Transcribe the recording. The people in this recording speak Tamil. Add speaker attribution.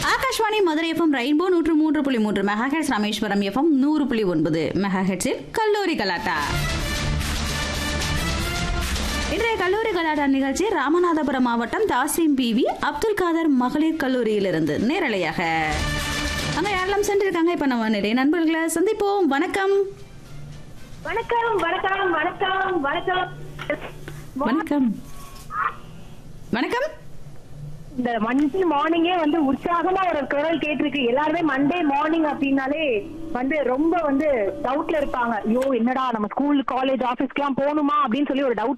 Speaker 1: ஆகாஷ்வாணி மதுரை எஃப்எம் ரெயின்போ நூற்று மூன்று புள்ளி மூன்று மெகாஹெட்ஸ் ராமேஸ்வரம் எஃப்எம் நூறு புள்ளி ஒன்பது மெகாஹெட்ஸில் கல்லூரி கலாட்டா இன்றைய கல்லூரி கலாட்டா நிகழ்ச்சி ராமநாதபுரம் மாவட்டம் தாசிம் பிவி அப்துல் காதர் மகளிர் கல்லூரியிலிருந்து நேரலையாக அங்க யாரெல்லாம் சென்றிருக்காங்க இப்ப நம்ம நிறைய நண்பர்களை சந்திப்போம் வணக்கம்
Speaker 2: வணக்கம் வணக்கம் வணக்கம் வணக்கம்
Speaker 1: வணக்கம் வணக்கம்
Speaker 2: இந்த மண்டே மார்னிங்கே வந்து உற்சாகமா ஒரு குரல் கேட்டிருக்கு எல்லாருமே மண்டே மார்னிங் அப்படின்னாலே வந்து ரொம்ப வந்து டவுட்ல இருப்பாங்க ஐயோ என்னடா நம்ம ஸ்கூல் காலேஜ் ஆபீஸ்க்குலாம் போகணுமா அப்படின்னு சொல்லி ஒரு டவுட்